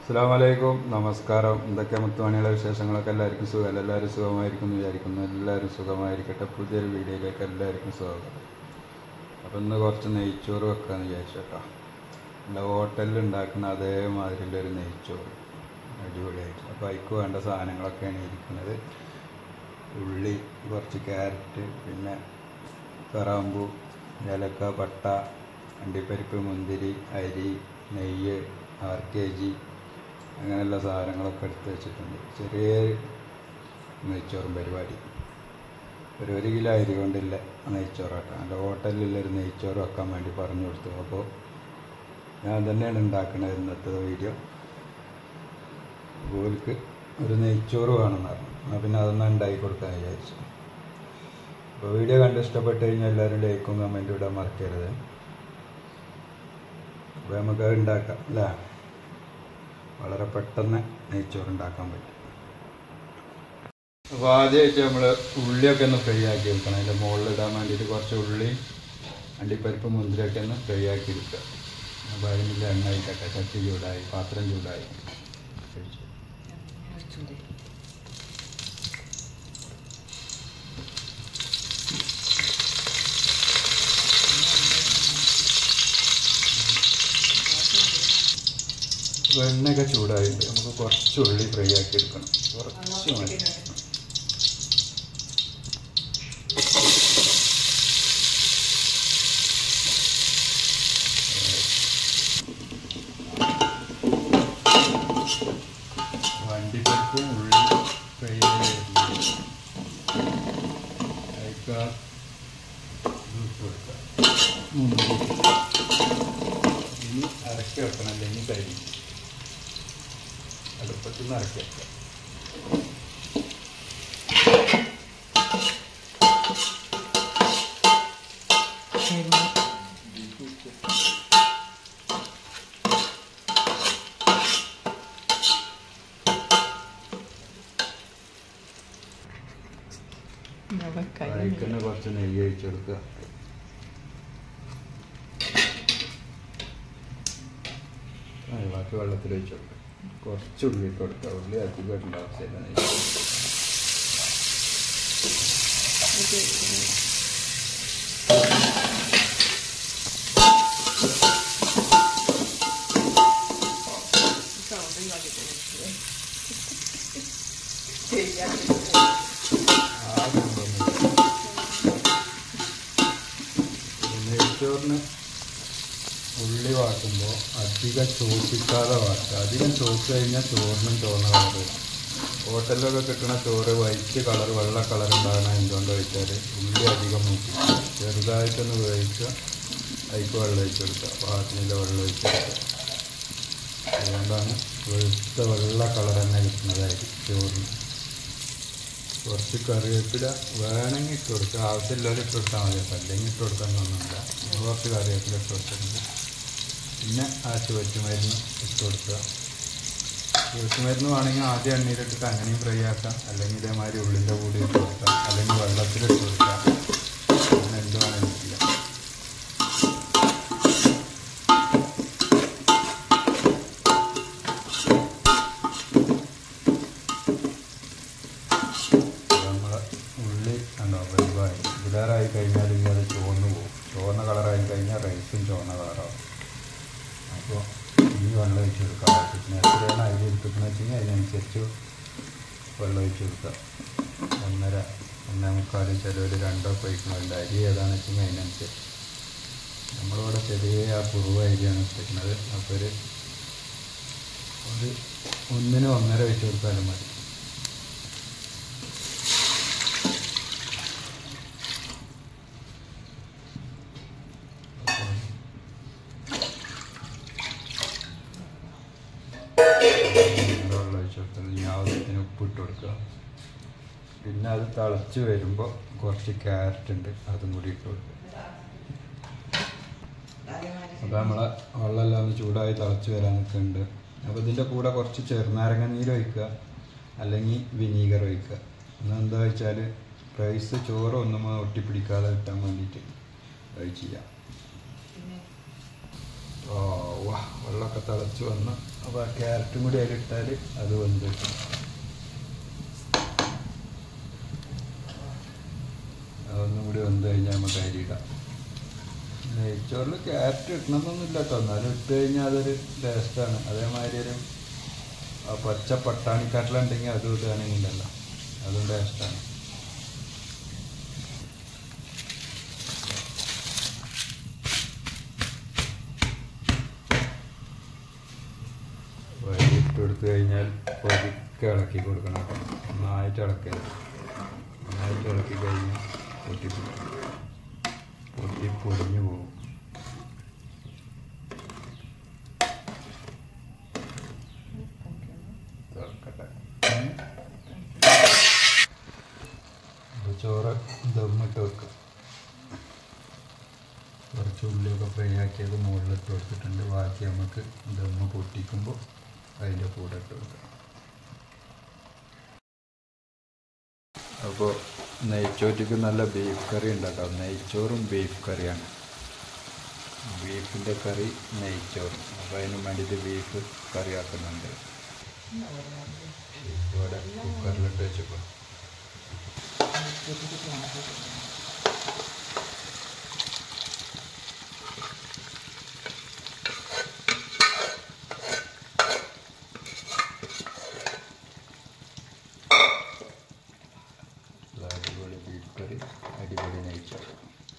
അസ്സാം വലൈക്കും നമസ്കാരം എന്തൊക്കെ മുത്തുമണിയുടെ വിശേഷങ്ങളൊക്കെ എല്ലാവർക്കും സുഖം എല്ലാവരും സുഖമായിരിക്കും എന്ന് വിചാരിക്കുന്നു എല്ലാവരും സുഖമായിരിക്കട്ടെ പുതിയൊരു വീഡിയോയിലേക്ക് എല്ലാവർക്കും സ്വാഗതം അപ്പം ഇന്ന് കുറച്ച് നെയ്ച്ചോറ് വെക്കാമെന്ന് വിചാരിച്ചു കേട്ടോ എൻ്റെ ഹോട്ടലിൽ ഉണ്ടാക്കുന്ന അതേമാതിരിയുള്ള ഒരു നെയ്ച്ചോറ് അടിപൊളിയായിട്ട് അപ്പോൾ അതിക്ക് വേണ്ട സാധനങ്ങളൊക്കെയാണ് ഇരിക്കുന്നത് ഉള്ളി കുറച്ച് ക്യാരറ്റ് പിന്നെ കറാമ്പു ഏലക്ക പട്ട അണ്ടിപ്പരിപ്പ് മുന്തിരി അരി നെയ്യ് ആർ കെ ജി അങ്ങനെയുള്ള സാധനങ്ങളൊക്കെ എടുത്ത് വെച്ചിട്ടുണ്ട് ചെറിയ നെയ്ച്ചോറും പരിപാടി ഒരു ഒരു കിലോ അരി കൊണ്ടില്ല നെയ്ച്ചോറാക്കാം എൻ്റെ ഹോട്ടലിലൊരു നെയ്ച്ചോറ് വെക്കാൻ വേണ്ടി പറഞ്ഞു കൊടുത്തു അപ്പോൾ ഞാൻ തന്നെയാണ് ഉണ്ടാക്കുന്നത് ഇന്നത്തെ വീഡിയോ ഓൽക്ക് ഒരു നെയ്ച്ചോറ് വേണമെന്ന് പറഞ്ഞു എന്നാൽ പിന്നെ അതൊന്നും ഉണ്ടാക്കി കൊടുക്കാൻ വിചാരിച്ചു അപ്പോൾ വീഡിയോ കണ്ട് ഇഷ്ടപ്പെട്ട് കഴിഞ്ഞാൽ എല്ലാവരും ലൈക്കും കമൻറ്റും ഇടാൻ മറക്കരുത് അപ്പോൾ നമുക്ക് അത് ഉണ്ടാക്കാം അല്ലേ വളരെ പെട്ടെന്ന് നെയ്ച്ചോറ് ഉണ്ടാക്കാൻ പറ്റും അപ്പോൾ ആദ്യമായിട്ട് നമ്മൾ ഉള്ളിയൊക്കെ ഒന്ന് ഫ്രൈ ആക്കി വെക്കണം അതിൻ്റെ മുകളിൽ ഇടാൻ വേണ്ടിയിട്ട് കുറച്ച് ഉള്ളി അണ്ടിപ്പരിപ്പ് മുന്തിരിയൊക്കെ ഒന്ന് ഫ്രൈ ആക്കി എടുക്കുക അപ്പോൾ അതിനുള്ള എണ്ണ ആയിക്കട്ടെ ചട്ടി ചൂടായി പാത്രം ചൂടായി കഴിച്ചു അപ്പോൾ എണ്ണയൊക്കെ ചൂടായിട്ട് നമുക്ക് കുറച്ച് ഉള്ളി ഫ്രൈ ആക്കി എടുക്കണം കുറച്ച് മതി വണ്ടിപ്പരിപ്പും ഉള്ളി ഫ്രൈ ചെയ്ത് അയക്കാ കൊടുക്കാം ഇനി അരക്കി വെക്കണം അല്ലെങ്കിൽ കരി അടുപ്പത്തിൽ നിന്ന് ഇറക്കി വെക്കാം അതിൽ കുറച്ച് നെയ്യ് ഒഴിച്ചു കൊടുക്കുക ആ, ബാക്കി വെള്ളത്തിൽ ഒഴിച്ചു കൊടുക്കുക കുറച്ച് ഉള്ളി ഇട്ട് കൊടുക്കുക ഉള്ളി അധികം ഇടേണ്ട ആവശ്യമില്ല നെയ്യ് ആദ്യം കൊണ്ടുവന്ന് നെയ്ച്ചോറിന് ഉള്ളി വാട്ടുമ്പോൾ അധികം ചോപ്പിക്കാതെ വാട്ടുക അധികം ചോപ്പ് കഴിഞ്ഞാൽ ചോറിനും ചോന്ന കളർ വരും ഹോട്ടലിലൊക്കെ കിട്ടുന്ന ചോറ് വൈറ്റ് കളർ വെള്ള കളർ ഉണ്ടാകണം എന്തുകൊണ്ട് വെച്ചാൽ ഉള്ളി അധികം മൂപ്പിക്കുക ചെറുതായിട്ടൊന്ന് വേവിക്കുക അതിക്ക് വെള്ളം ഒഴിച്ച് കൊടുക്കുക പാട്ടിനില്ല വെള്ളം ഒഴിച്ച് കൊടുക്കുക അതുകൊണ്ടാണ് വെളുത്ത വെള്ള കളർ തന്നെ കിട്ടുന്നതായിരിക്കും ചോറിന് കുറച്ച് കറിവേപ്പില വേണമെങ്കിൽ ഇട്ട് കൊടുക്കുക ആവശ്യമില്ലാതെ ഇട്ട് കൊടുത്താൽ മതി കേട്ടോ അല്ലെങ്കിൽ ഇട്ട് കൊടുക്കാൻ ഒന്നുമില്ല അപ്പോൾ കുറച്ച് കറിവേപ്പില ഇട്ട് കൊടുത്തിട്ടുണ്ട് പിന്നെ ആ ചുവറ്റുമരുന്ന് ഇട്ട് കൊടുക്കുക ചുവറ്റുമരുന്ന് വേണമെങ്കിൽ ആദ്യം എണ്ണയിലിട്ടിട്ട് അങ്ങനെയും ഫ്രൈ ആക്കാം അല്ലെങ്കിൽ ഇതേമാതിരി ഉള്ളിൻ്റെ കൂടി ഇട്ട് കൊടുക്കാം അല്ലെങ്കിൽ വെള്ളത്തിലിട്ട് കൊടുക്കാം അങ്ങനെ എന്ത് വേണമെങ്കിലും ചെയ്യാം നമ്മളെ ഉള്ളി കണ്ടോ വെളുപ്പായി ഇതിലേറായി കഴിഞ്ഞാൽ ഇനി അത് ചുവന്ന് പോകും ചുവന്ന കളറായി കഴിഞ്ഞാൽ റൈസും ചുവന്ന കളറാവും അപ്പോൾ ഇനി വെള്ളം ഒഴിച്ച് കൊടുക്കുക ആവശ്യത്തിന് എത്രയാണ് അരി എടുക്കുന്നത് വെച്ചെങ്കിൽ അതിനനുസരിച്ച് വെള്ളം ഒഴിച്ച് കൊടുക്കുക ഒന്നര ഒന്നേ മുക്കാൽ ചിലവർ രണ്ടോ ഒഴിക്കുന്നുണ്ട് അരി ഏതാണെന്ന് വെച്ചെങ്കിൽ അതിനനുസരിച്ച് നമ്മളിവിടെ ചെറിയ ആ കുറുവ അരിയാണ് എടുക്കുന്നത് അപ്പോൾ ഒരു ഒരു ഒന്നിന് ഒന്നര വെച്ച് കൊടുത്താലും മതി വെള്ളം ഒഴിച്ച് കൊടുത്തത് ഇനി ആവശ്യത്തിന് ഉപ്പിട്ട് കൊടുക്കുക പിന്നെ അത് തിളച്ച് വരുമ്പോൾ കുറച്ച് ക്യാരറ്റ് ഉണ്ട് അതും കൂടി ഇട്ട് കൊടുക്കുക അപ്പോൾ നമ്മളെ വെള്ളമെല്ലാം ഒന്ന് ചൂടായി തിളച്ച് വരാൻ നിൽക്കുന്നുണ്ട് അപ്പോൾ ഇതിൻ്റെ കൂടെ കുറച്ച് ചെറുനാരങ്ങ നീര് ഒഴിക്കുക അല്ലെങ്കിൽ വിനീഗർ ഒഴിക്കുക എന്നാൽ എന്താ വെച്ചാൽ റൈസ് ചോറ് ഒന്നും ഒട്ടിപ്പിടിക്കാതെ കിട്ടാൻ വേണ്ടിയിട്ട് അത് ചെയ്യാം ഓ വാ വെള്ളമൊക്കെ തിളച്ച് വന്ന് അപ്പോൾ ആ ക്യാരറ്റും കൂടി അതിലിട്ടാൽ അത് വെന്ത് കിട്ടും അതൊന്നും കൂടി വെന്ത് കഴിഞ്ഞാൽ നമുക്ക് അരിയിടാം നെയ്ച്ചോറിൽ ക്യാരറ്റ് ഇടണമെന്നൊന്നുമില്ല കേട്ടോ എന്നാലും ഇട്ട് കഴിഞ്ഞാൽ അതൊരു ടേസ്റ്റാണ് അതേമാതിരി ഒരു ആ പച്ച പട്ടാണിക്കാട്ടിലുണ്ടെങ്കിൽ അതും ഇടുകയാണെങ്കിൽ ഉണ്ടല്ലോ അതും ടേസ്റ്റാണ് വഴി ഇട്ട് കൊടുത്തു കഴിഞ്ഞാൽ പതുക്കെ ഇളക്കി കൊടുക്കണം കേട്ടോ നന്നായിട്ട് ഇളക്കരുത് നന്നായിട്ട് ഇളക്കി കഴിഞ്ഞാൽ പൊട്ടിപ്പിടിക്കും പൊട്ടി പൊടിഞ്ഞു പോകും തുറക്കട്ടെ ഇത് ചോറ് ദമ്മിട്ട് വെക്കുക കുറച്ച് ഉള്ളിയൊക്കെ ഫ്രൈ ആക്കിയത് മുകളിലിട്ട് കൊടുത്തിട്ടുണ്ട് ബാക്കി നമുക്ക് ദമ്മ് പൊട്ടിക്കുമ്പോൾ അതിൻ്റെ കൂടെ ഇട്ട് വെക്കാം അപ്പോൾ നെയ്ച്ചോറ്റിക്ക് നല്ല ബീഫ് കറി ഉണ്ടാക്കാം നെയ്ച്ചോറും ബീഫ് കറിയാണ് ബീഫിൻ്റെ കറി നെയ്ച്ചോറും അപ്പോൾ അതിന് വേണ്ടിയിട്ട് ബീഫ് കറി ആക്കുന്നുണ്ട് ഇവിടെ കുക്കറിലിട്ട് വെച്ചപ്പോൾ അടിപൊളി ബീഫ് കറി അടിപൊളി നെയ്ച്ചോറ്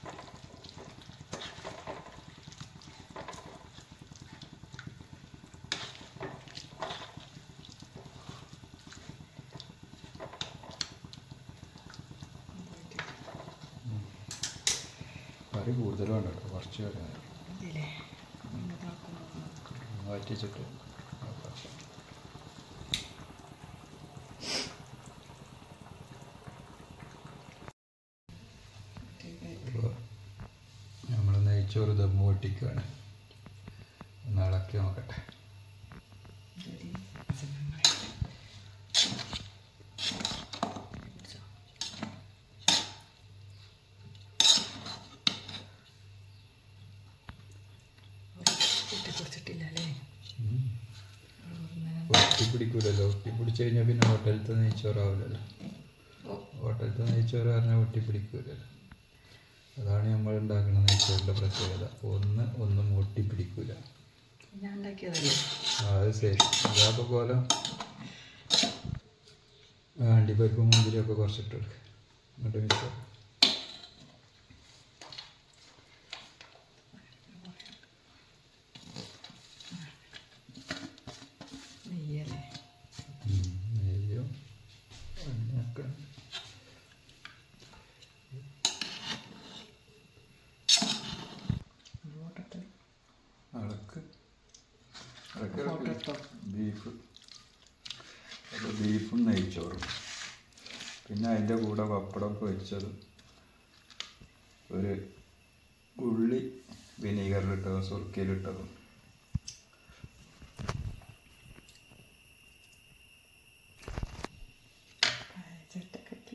കറി കൂടുതലും ഉണ്ട് കേട്ടോ കുറച്ച് കറി മതി വറ്റിച്ചിട്ട് നോക്കാം. അപ്പോൾ നമ്മൾ നെയ്ച്ചോറ് ദമ്മ് പൊട്ടിക്കുകയാണ് ഒന്ന് ഇളക്കി നോക്കട്ടെ ഉം. ഒട്ടി പിടിക്കൂലല്ലോ ഒട്ടി പിടിച്ച് കഴിഞ്ഞാൽ പിന്നെ ഹോട്ടലിലത്തെ നെയ്ച്ചോറാവില്ലല്ലോ ഹോട്ടലിലത്തെ നെയ്ച്ചോറ് പറഞ്ഞാൽ ഒട്ടി പിടിക്കൂലല്ലോ അതാണ് നമ്മൾ ഉണ്ടാക്കുന്ന നെയ്ച്ചോറിൻ്റെ പ്രത്യേകത ഒന്ന് ഒന്നും ഒട്ടി പിടിക്കൂല ഞാൻ ഉണ്ടാക്കിയതല്ലേ ആ, അത് ശരി ഇതാപ്പോൾ പോലെ അണ്ടിപ്പരിപ്പ് മുന്തിരിയൊക്കെ കുറച്ചിട്ട് കൊടുക്കുക എന്നിട്ട് മിക്സ് ആക്കുക നെയ്യല്ലേ ഉം, നെയ്യും എണ്ണയൊക്കെ ഓട്ടത്തിൽ ഇളക്ക് ഇളക്ക് ഫോട്ടോ ഇളക്ക്. എടുത്തോ. ബീഫ് അത് ബീഫും നെയ്ച്ചോറും പിന്നെ അതിൻ്റെ കൂടെ പപ്പടമൊക്കെ വെച്ചതും ഒരു ഉള്ളി വിനീഗറിലിട്ടതും സുർക്കയിലിട്ടതും ചട്ടക്കട്ടി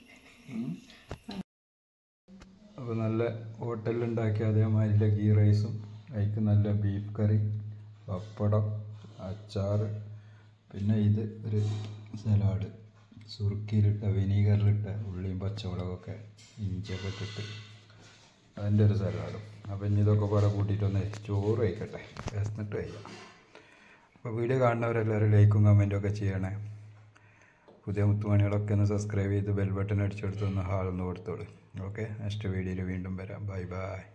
അപ്പോൾ നല്ല ഹോട്ടലിലുണ്ടാക്കിയ അതേമാതിരി ഗീ റൈസും അതിക്ക് നല്ല ബീഫ് കറി പപ്പടം അച്ചാറ് പിന്നെ ഇത് ഒരു സലാഡ് സുറുക്കിയിലിട്ട വിനീഗറിലിട്ട ഉള്ളിയും പച്ചമുളകൊക്കെ ഇഞ്ചിയൊക്കെ ഇട്ടിട്ട് അതിൻ്റെ ഒരു സലാഡും അപ്പോൾ ഇനി ഇതൊക്കെ കൂടെ കൂട്ടിയിട്ടൊന്ന് ചോറ് കഴിക്കട്ടെ വിശന്നിട്ട് കഴിക്കാം അപ്പോൾ വീഡിയോ കാണുന്നവരെല്ലാവരും ലൈക്കും കമൻറ്റും ഒക്കെ ചെയ്യണേ പുതിയ മുത്തുമണികളൊക്കെ ഒന്ന് സബ്സ്ക്രൈബ് ചെയ്ത് ബെൽ ബട്ടൺ അടിച്ചെടുത്ത് ഒന്ന് ഹാളൊന്ന് കൊടുത്തോളൂ ഓക്കെ നെക്സ്റ്റ് വീഡിയോയിൽ വീണ്ടും വരാം ബൈ ബൈ